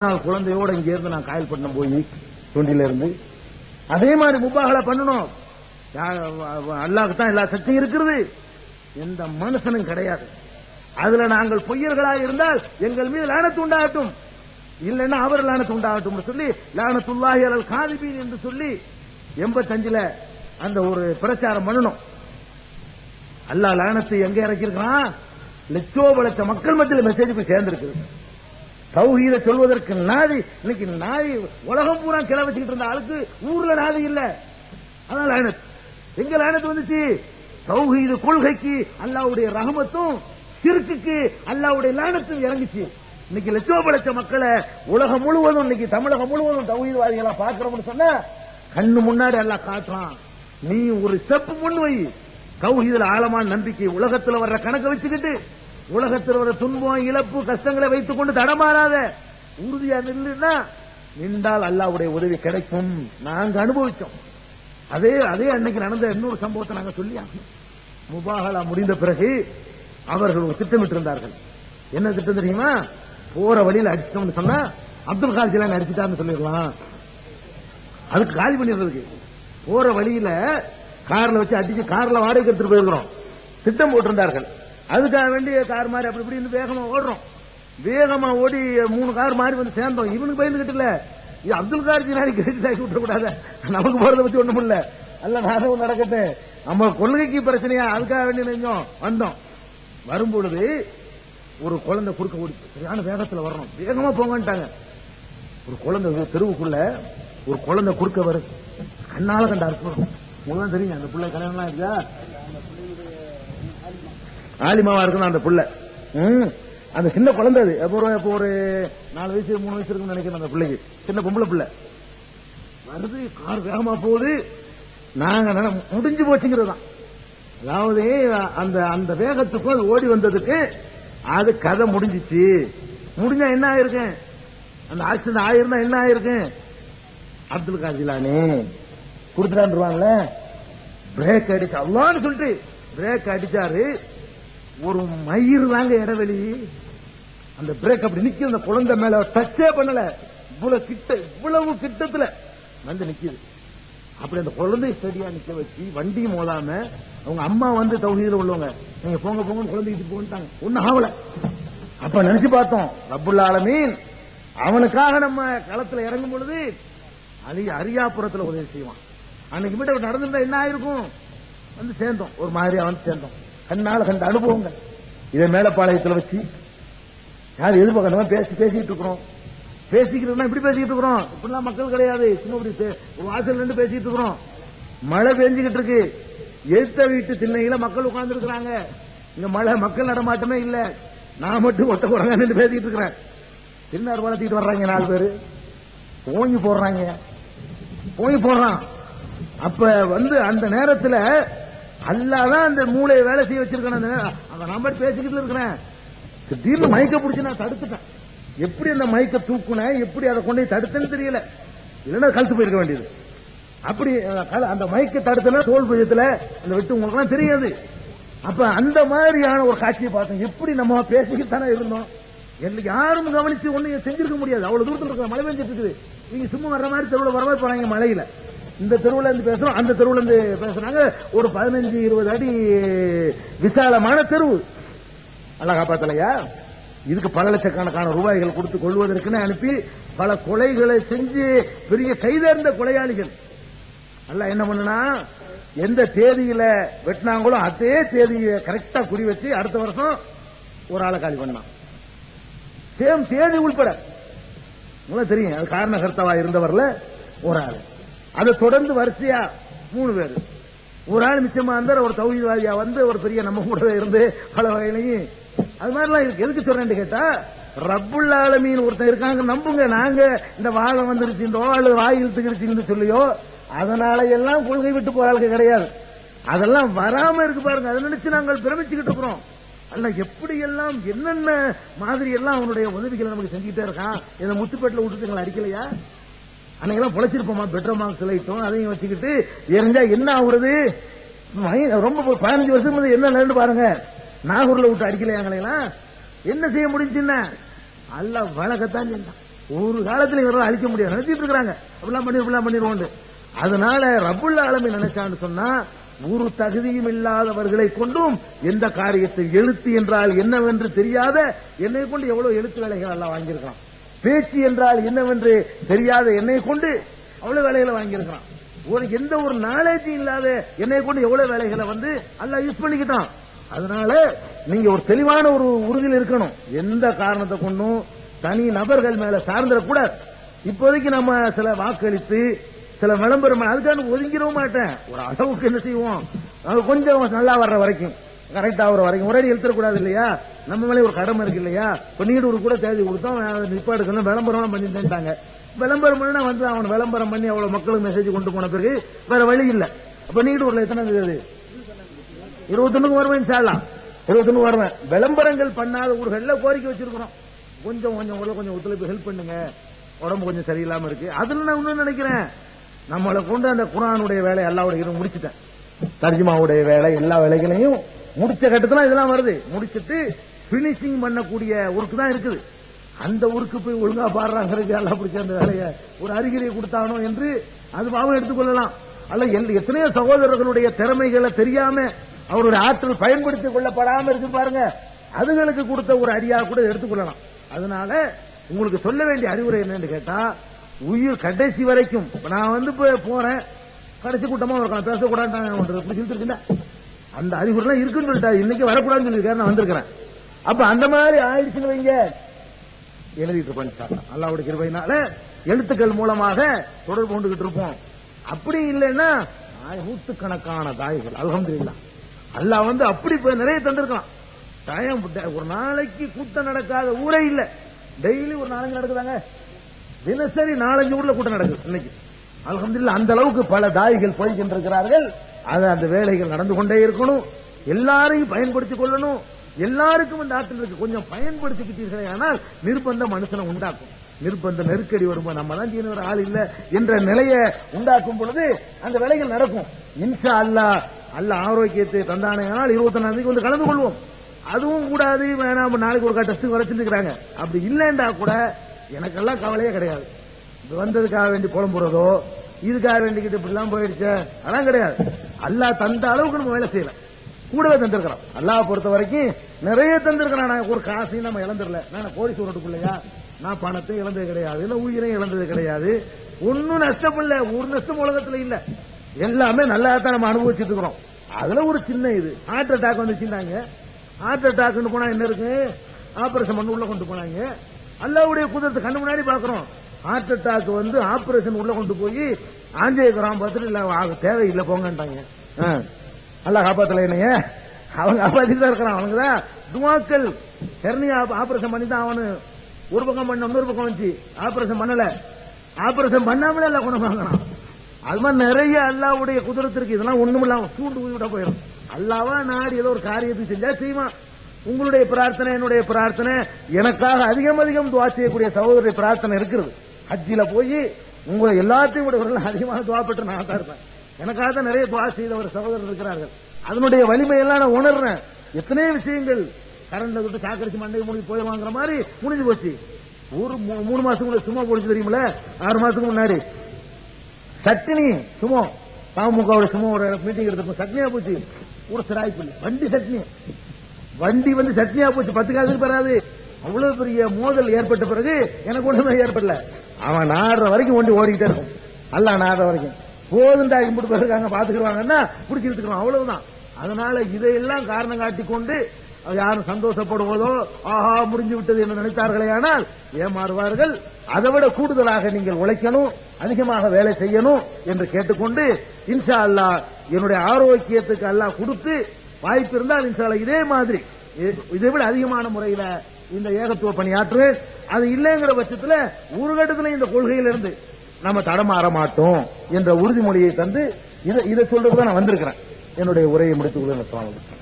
நாள் குழந்தையோட இங்க இருந்து நான் காயல்பட்டினம் போய் தொண்டில இருந்து அதே மாதிரி முபாகலா பண்ணணும் அல்லாஹ்க்கு தான் எல்லா சக்தியும் இருக்கிறது எந்த மனுஷனும் கிடையாது அதுல நாங்கள் பொய்யர்களாக இருந்தால் எங்கள் மீது லானத்து உண்டாகட்டும் இல்லைன்னா அவர் லானத்து உண்டாகட்டும் சொல்லி லானத்துல்லாஹி அலல் காதிபீன் என்று சொல்லி எண்பத்தஞ்சுல அந்த ஒரு பிரச்சாரம் பண்ணணும் அல்லாஹ் லானத்து எங்க இறக்கியிருக்கான் லட்சோ லட்ச மக்கள் மத்தியில் மெசேஜ் போய் சேர்ந்திருக்குது தௌஹீத சொல்வதற்கு நாதி இன்னைக்கு நாய் உலகம் பூரா கிளை வச்சுக்கிட்டு இருந்த ஆளுக்கு ஊர்ல நாதி இல்ல அதான் லானத் எங்க லானத் வந்துச்சு தௌஹீது கொள்கைக்கு அல்லாவுடைய ரஹமத்தும் சிறுக்குக்கு அல்லாவுடைய லானத்தும் இறங்குச்சு இன்னைக்கு லட்சோப லட்ச மக்களை உலகம் முழுவதும் இன்னைக்கு தமிழகம் முழுவதும் தௌஹீதவாதிகளா பாக்குறோம்னு சொன்னா கண்ணு முன்னாடி எல்லாம் காட்டுறான் நீ ஒரு ஸ்டெப் முன் வை தௌஹீதுல ஆழமான நம்பிக்கை உலகத்துல வர்ற கணக்கை வச்சுக்கிட்டு உலகத்தில் வர துன்பம் இழப்பு கஷ்டங்களை வைத்துக் கொண்டு தடமாறாத உறுதியா நில்லுன்னா நின்றால் அல்லாவுடைய உதவி கிடைக்கும் நாங்க அனுபவிச்சோம் அதே அதே அன்னைக்கு நடந்த இன்னொரு சம்பவத்தை நாங்க சொல்லி ஆகணும். முபாகலா முடிந்த பிறகு அவர்கள் ஒரு திட்டமிட்டு இருந்தார்கள் என்ன திட்டம் தெரியுமா போற வழியில அடிச்சிட்டோம்னு சொன்னா அப்துல் கால்ஜிலான் அடிச்சுட்டான்னு சொல்லிடலாம் அதுக்கு காலி பண்ணிடுறதுக்கு போற வழியில கார்ல வச்சு அடிச்சு கார்ல வாடகை எடுத்துட்டு போயிருக்கிறோம் திட்டம் போட்டிருந்தார்கள் அதுக்காக வேண்டி கார் மாதிரி அப்படி இப்படி வேகமா ஓடுறோம் வேகமா ஓடி மூணு கார் மாறி வந்து சேர்ந்தோம் இவனுக்கு பயந்துகிட்டு இல்ல இது அப்துல் கார் ஜினாரி கிரெடிட் ஆகி விட்டுற கூடாது நமக்கு போறதை பத்தி ஒண்ணும் இல்ல அல்ல நானும் நடக்கட்டும் நம்ம கொள்கைக்கு பிரச்சனையா அதுக்காக வேண்டி நினைஞ்சோம் வந்தோம் வரும்பொழுது ஒரு குழந்தை குறுக்க ஓடி சரியான வேகத்துல வரணும் வேகமா போங்கன்ட்டாங்க ஒரு குழந்தை தெருவுக்குள்ள ஒரு குழந்தை குறுக்க வரும் கண்ணால கண்ட அர்த்தம் உங்களுக்கு தெரியும் அந்த பிள்ளை கல்யாணம்லாம் இருக்கா ஆலிமாவா இருக்கணும் அந்த புள்ள ம். அந்த சின்ன குழந்தை அது அப்போ ஒரு இப்போ ஒரு நாலு வயசு மூணு வயசு இருக்குன்னு நினைக்கிறேன் அந்த பிள்ளைக்கு சின்ன பொம்பளை பிள்ளை வருது கார் வேகமா போகுது நாங்க நினை- முடிஞ்சு போச்சுங்கிறது தான் அதாவது அந்த அந்த வேகத்துக்கும் அது ஓடி வந்ததுக்கு அது கதை முடிஞ்சிச்சு முடிஞ்சா என்ன ஆயிருக்கு அந்த ஆக்சிடென்ட் ஆயிருந்தா என்ன ஆயிருக்கு அப்துல் காஜிலானே கொடுத்துட்டான்ருவாங்கல்ல பிரேக் அடிச்சு அல்லான்னு சொல்லிட்டு பிரேக் அடிச்சாரு ஒரு மயிர் தாங்க இடைவெளி அந்த பிரேக் அப்படி நிக்குது அந்த குழந்தை மேல டச்சே பண்ணல இவ்வளவு கிட்ட இவ்வளவு கிட்டத்துல வந்து நிக்குது அப்படி அந்த குழந்தைய சரியா நிக்க வச்சு வண்டி மோதாம அவங்க அம்மா வந்து தௌஹீதுல உள்ளவங்க நீங்க போங்க போங்கன்னு குழந்தைக்கு போன்ட்டாங்க ஒன்னும் ஆகல அப்ப நினைச்சு பார்த்தோம் ரப்புல் ஆலமீன் அவனுக்காக நம்ம களத்துல இறங்கும் பொழுது அலி அரியாபுரத்துல உதவி செய்வான் அன்னைக்கு மட்டும் நடந்திருந்தா என்ன ஆயிருக்கும் வந்து சேர்ந்தோம் ஒரு மாதிரியா வந்து சேர்ந்தோம் கண்ணால கண்ட அனுபவங்கள் இதை மேலப்பாளையத்துல வச்சு யார் எதிர்பார்க்கணுமா பேசி பேசிட்டு இருக்கிறோம் பேசிக்கிறோம்னா இப்படி பேசிட்டு இருக்கிறோம் இப்படிலாம் மக்கள் கிடையாது சும்மா இப்படி பே- ஒரு வாசல் நின்று பேசிட்டு இருக்கிறோம் மழை பெஞ்சுக்கிட்டு இருக்கு எழுத்த வீட்டு திண்ணையில மக்கள் உட்கார்ந்து இருக்கிறாங்க இங்க மழை மக்கள் நடமாட்டமே இல்ல நான் மட்டும் ஒட்ட குரங்க நின்று பேசிட்டு இருக்கிறேன் தின்னார் வளர்த்திட்டு வர்றாங்க நாலு பேரு ஓங்கி போடுறாங்க ஓங்கி போடுறான் அப்ப வந்து அந்த நேரத்துல அல்லாதான் அந்த மூளையை வேலை செய்ய வச்சிருக்கேன் அந்த நேரம். அந்த நம்பர் பேசிக்கிட்டு இருக்கிறேன் திடீர்னு மைக்க பிடிச்சு நான் தடுத்துட்டேன் எப்படி அந்த மைக்க தூக்குனேன் எப்படி அதை கொண்டு போய் தடுத்தேன்னு தெரியல இல்லைன்னா கழுத்து போயிருக்க வேண்டியது அப்படி அஹ், கல- அந்த மைக்க தடுத்தனா தோல் புயத்துல அந்த வெட்டு உங்களுக்கு தெரியாது அப்ப அந்த மாதிரியான ஒரு காட்சியை பார்த்தோம் எப்படி நம்ம பேசிக்கிட்டு தானே இருந்தோம் எங்களுக்கு யாரும் கவனிச்சு ஒண்ணு செஞ்சிருக்க முடியாது அவ்வளவு தூரத்துல இருக்கிற மழை பெஞ்சிட்டு இருக்குது நீங்க சும்மா வர்ற மாதிரி தெருவுல வரவே போறாங்க மழையில இந்த தெருவுல இருந்து பேசுறோம் அந்த தெருவுல இருந்து பேசுறாங்க ஒரு பதினஞ்சு இருபது அடி விசாலமான தெருவு நல்லா காப்பாத்தலையா இதுக்கு பல லட்சக்கணக்கான ரூபாய்கள் கொடுத்து கொள்வதற்குன்னு அனுப்பி பல கொலைகளை செஞ்சு பெரிய கைதேர்ந்த கொலையாளிகள் அல்ல என்ன பண்ணுனா எந்த தேதியில வெட்டினாங்களோ அதே தேதியை கரெக்டா குறி வச்சு அடுத்த வருஷம் ஒரு ஆளை காலி பண்ணான் சேம் தேதி உள்பட உங்களுக்கு தெரியும் அது காரணகர்த்தாவா இருந்தவர்ல ஒரு ஆள் அதை தொடர்ந்து வரிசையா மூணு பேர் ஒரு ஆள் மிச்சமா இருந்தார் ஒரு தௌஹீத்வாதியா வந்து ஒரு பெரிய நம்ம கூடவே இருந்து பல வகையிலையும் அது மாதிரிலாம் இருக்கு எதுக்கு சொல்றேன்னு கேட்டா ரப்புல் ஆலமீன் ஒருத்தன் இருக்காங்க நம்புங்க நாங்க இந்த வாழை வந்துருச்சு இந்த ஓடு வாய் இழுத்துக்கிருச்சுன்னு சொல்லியோ அதனால எல்லாம் கொள்கை விட்டு போற ஆளுக்கு கிடையாது அதெல்லாம் வராம இருக்கு பாருங்க அதை நினைச்சு நாங்கள் பிரமிச்சுக்கிட்டு இருக்கிறோம் அல்ல எப்படி எல்லாம் என்னென்ன மாதிரி எல்லாம் அவனுடைய உதவிகளை நமக்கு செஞ்சுக்கிட்டே இருக்கான் இதை முத்துப்பேட்டில் விட்டுட்டுங்களை அடிக்கலையா அன்னைக்கெல்லாம் பொழைச்சிருப்போமா பெட்ரோல் மார்க்ஸ் லைட்டும் அதையும் வச்சுக்கிட்டு எரிஞ்சா என்ன ஆகுறது மை- ரொம்ப ஒரு பதினஞ்சு வருஷம் முன்னாடி என்ன நடந்து பாருங்க நாகூர்ல விட்டு அடிக்கலையாங்களா என்ன செய்ய முடிஞ்சுன்னா அல்ல வழக்கத்தான் செஞ்சான் ஒரு காலத்துல இவரெல்லாம் அழிக்க முடியாது நினைச்சிட்டு இருக்காங்க அப்படிலாம் பண்ணி இப்படிலாம் பண்ணிடுவோம் அதனால ரப்புல் ஆலமி நினைச்சான்னு சொன்னா ஒரு தகுதியும் இல்லாதவர்களை கொண்டும் எந்த காரியத்தை எழுத்து என்றால் என்னவென்று தெரியாத என்னை கொண்டு எவ்வளவு எழுத்து வேலைகள் எல்லாம் வாங்கியிருக்கான் பேச்சு என்றால் என்னவென்று தெரியாத என்னை கொண்டு அவ்வளவு வேலைகளை வாங்கியிருக்கான் ஒரு எந்த ஒரு நாலேஜ் இல்லாத என்னை கொண்டு எவ்வளவு வேலைகளை வந்து அல்லாஹ் யூஸ் பண்ணிக்கிட்டான் அதனால நீங்க ஒரு தெளிவான ஒரு உறுதியில் இருக்கணும் எந்த காரணத்தை கொண்டும் தனி நபர்கள் மேல சார்ந்துடக்கூடாது இப்போதைக்கு நம்ம சில வாக்களித்து சில விளம்பரம் அதுக்கான ஒதுங்கிடவும் மாட்டேன் ஒரு அளவுக்கு என்ன செய்வோம் அது கொஞ்சம் நல்லா வர்ற வரைக்கும் கரெக்டா வர வரைக்கும் ஒரே எழுத்தக்கூடாது இல்லையா நம்ம மேலே ஒரு கடமை இருக்கு இல்லையா இப்ப நீடூர் கூட தேதி கொடுத்தோம் நிப்பாடுக்கணும் விளம்பரம் பண்ணிட்டாங்க விளம்பரம் பண்ணினா வந்து அவன் விளம்பரம் பண்ணி அவ்வளவு மக்களுக்கு மெசேஜ் கொண்டு போன பிறகு வேற வழி இல்ல அப்ப நீடூர்ல எத்தனை இருக்குது இருபத்தொன்னுக்கு வருவேன் சாலாம் இருபத்தொன்னு வருவேன் விளம்பரங்கள் பண்ணாத ஊர்கள்ல கோரிக்கை வச்சிருக்கிறோம் கொஞ்சம் கொஞ்சம் உள்ள கொஞ்சம் ஒத்துழைப்பு ஹெல்ப் பண்ணுங்க உடம்பு கொஞ்சம் சரியில்லாம இருக்கு அதுல நான் இன்னும் நினைக்கிறேன் நம்மளை கொண்டு அந்த குரானுடைய வேலை எல்லாவுடைய இதுவும் முடிச்சுட்டேன் தர்ஜிமாவுடைய வேலை எல்லா வேலைகளையும் முடிச்ச கட்டத்துல இதெல்லாம் வருது முடிச்சிட்டு பினிஷிங் பண்ணக்கூடிய ஒர்க் தான் இருக்குது அந்த ஊருக்கு போய் ஒழுங்கா பாடுறாங்கிறது எல்லாம் பிடிச்ச அந்த வேலையை ஒரு அறிகுறியை கொடுத்தானோ என்று அது பாவம் எடுத்துக்கொள்ளலாம் அல்ல எந்த- எத்தனையோ சகோதரர்களுடைய திறமைகளை தெரியாம அவருடைய ஆற்றல் பயன்படுத்திக் கொள்ளப்படாம இருக்கு பாருங்க அதுகளுக்கு கொடுத்த ஒரு அடியா கூட எடுத்துக்கொள்ளலாம் அதனால உங்களுக்கு சொல்ல வேண்டிய அறிவுரை என்னன்னு கேட்டா உயிர் கடைசி வரைக்கும் இப்ப நான் வந்து இப்ப போறேன் கடைசி கூட்டமா இருக்கலாம் பேசக்கூடாது இப்படி சொல்லிட்டு அந்த அறிகுறிலாம் இருக்குன்னு சொல்லிட்டா இன்னைக்கு வரக்கூடாதுன்னு சொல்லியிருக்காரு நான் வந்திருக்கிறேன் அப்ப அந்த மாதிரி ஆயிடுச்சுன்னு வைங்க எழுதிட்டு பண்ணிட்டாங்க அல்லாவுடைய கிருபையினால எழுத்துக்கள் மூலமாக தொடர்பு கொண்டுகிட்டு இருப்போம் அப்படி இல்லைன்னா ஆய- நூற்றுக்கணக்கான தாய்கள் அல்ஹம்துலில்லாஹ் அல்லாஹ் வந்து அப்படி இப்ப நிறைய தந்திருக்கான் டைம் ஒரு நாளைக்கு கூட்டம் நடக்காத ஊரே இல்ல டெய்லி ஒரு நாலஞ்சு நடக்குதாங்க தினசரி நாலஞ்சு ஊர்ல கூட்டம் நடக்குது இன்னைக்கு அல்ஹம்துலில்லாஹ் அந்த அளவுக்கு பல தாய்கள் போய்கின்றிருக்கிறார்கள் அது அந்த வேலைகள் நடந்து கொண்டே இருக்கணும் எல்லாரையும் பயன்படுத்திக் கொள்ளணும் எல்லாருக்கும் இந்த ஆற்றல் இருக்கு கொஞ்சம் பயன்படுத்திக்கிட்டீர்களே ஆனால் நிர்பந்தம் மனுஷனை உண்டாக்கும் நிர்பந்த நெருக்கடி வரும்போது நம்ம தான் செய்யணும் ஒரு ஆள் இல்ல என்ற நிலையை உண்டாக்கும் பொழுது அந்த வேலைகள் நடக்கும் இன்ஷா அல்லாஹ் அல்லாஹ் ஆரோக்கியத்தை தந்தானே ஆனால் இருபத்தொன்னாம் தேதி வந்து கலந்து கொள்வோம் அதுவும் கூடாது வேணாம் நாளைக்கு ஒரு டெஸ்ட் வர செஞ்சுக்கிறாங்க அப்படி இல்லைண்டா கூட எனக்கெல்லாம் கவலையே கிடையாது இது வந்ததுக்காக வேண்டி புலம்புறதோ இதுக்காக வேண்டிக்கிட்டு இப்படிலாம் போயிடுச்சு அதெல்லாம் கிடையாது அல்லாஹ் தந்த அளவுக்கு நம்ம வேலை செய்யல கூடவே தந்திருக்கிறோம் அல்லாஹ் பொறுத்த வரைக்கும் நிறைய தந்திருக்கிறான் நான் ஒரு காசையும் நம்ம இழந்துடல நான் கோடி சூரட்டுக்குள்ளையா நான் பணத்தை இழந்தது கிடையாது இல்ல உயிரையும் இழந்தது கிடையாது ஒன்னும் நஷ்டம் இல்ல ஒரு நஷ்டம் உலகத்துல இல்ல எல்லாமே நல்லா தான் நம்ம அனுபவிச்சுட்டு இருக்கிறோம் அதுல ஒரு சின்ன இது ஹார்ட் அட்டாக் வந்துச்சுன்னாங்க ஹார்ட் அட்டாக்னு போனா என்ன இருக்கு ஆபரேஷன் பண்ணி உள்ள கொண்டு போனாங்க அல்லாவுடைய குதிரத்தை கண்ணு முன்னாடி பாக்குறோம் ஹார்ட் அட்டாக் வந்து ஆபரேஷன் உள்ள கொண்டு போய் ஆஞ்சேயகிராம் பார்த்துட்டு இல்ல ஆக தேவையில்லை போங்கன்ட்டாங்க ஆ. அல்லாஹ் காப்பாத்தல என்னைய அவங்க காப்பாத்திட்டு தான் இருக்கிறான் அவனுக்கு தான் துவாக்கள் ஹெர்னியா ஆபரேஷன் பண்ணி தான் அவனு ஒரு பக்கம் பண்ண இன்னொரு பக்கம் வச்சு ஆபரேஷன் பண்ணல ஆபரேஷன் பண்ணாமலே எல்லாம் குணம் வாங்கினான் அது மாதிரி நிறைய அல்லாவுடைய குதிரத்திற்கு இதெல்லாம் ஒண்ணும் இல்லாம சூண்டு விட போயிடும் அல்லாவா நாடு ஏதோ ஒரு காரியத்தை செஞ்சா செய்வான் உங்களுடைய பிரார்த்தனை என்னுடைய பிரார்த்தனை எனக்காக அதிகம் அதிகம் துவா செய்யக்கூடிய சகோதரருடைய பிரார்த்தனை இருக்கிறது ஹஜ்ஜில போய் உங்களை எல்லாத்தையும் விட இவர்கள் அதிகமாக துவா பெற்று நான் தான் இருப்பேன் எனக்காக தான் நிறைய துவா செய்த ஒரு சகோதரர் இருக்கிறார்கள் அதனுடைய வலிமையெல்லாம் நான் உணர்றேன் எத்தனையோ விஷயங்கள் கரண்ட்ல விட்டு சாக்கடிச்சு மண்டை முடிஞ்சு போயிடுவாங்கிற மாதிரி முடிஞ்சு போச்சு ஒரு மூ- மூணு மாசத்துக்கு முன்னாடி சும்மா போடுச்சு தெரியுமில ஆறு மாசத்துக்கு முன்னாடி சட்னி சுமோ பாமகவோட சும்மா ஒரு மீட்டிங் எடுத்தப்ப சட்னியா போச்சு ஒரு சிராய்ப்பு வண்டி சட்னி வண்டி வந்து சட்னியா போச்சு பத்து காசுக்கு பெறாது அவ்வளவு பெரிய மோதல் ஏற்பட்ட பிறகு எனக்கு ஒண்ணுமே ஏற்படல அவன் நாடுற வரைக்கும் வண்டி ஓடிக்கிட்டே இருக்கும் அல்ல நாடுற வரைக்கும் போதுண்டா இம்புட்டு பேர் இருக்காங்க பாத்துக்கிடுவாங்கன்னா பிடிச்சி எடுத்துக்கிறோம் அவ்வளவுதான் அதனால இதையெல்லாம் காரணம் காட்டிக் கொண்டு யாரும் சந்தோஷப்படுவதோ ஆஹா முடிஞ்சு விட்டது என்று நினைத்தார்களே ஆனால் ஏமாறுவார்கள் அதை விட கூடுதலாக நீங்கள் உழைக்கணும் அதிகமாக வேலை செய்யணும் என்று கேட்டுக்கொண்டு இன்ஷா அல்லாஹ் என்னுடைய ஆரோக்கியத்துக்கு அல்லாஹ் கொடுத்து வாய்ப்பு இருந்தால் இன்ஷா அல்லாஹ் இதே மாதிரி இ- இதை விட அதிகமான முறையில இந்த ஏகத்துவ பணியாற்று அது இல்லைங்கிற பட்சத்துல ஒரு கட்டத்துல இந்த கொள்கையிலிருந்து நம்ம தடமாற மாட்டோம் என்ற உறுதிமொழியை தந்து இதை இதை சொல்றதுக்கு தான் நான் வந்திருக்கிறேன் என்னுடைய உரையை முடித்துக் கொள்ளுங்க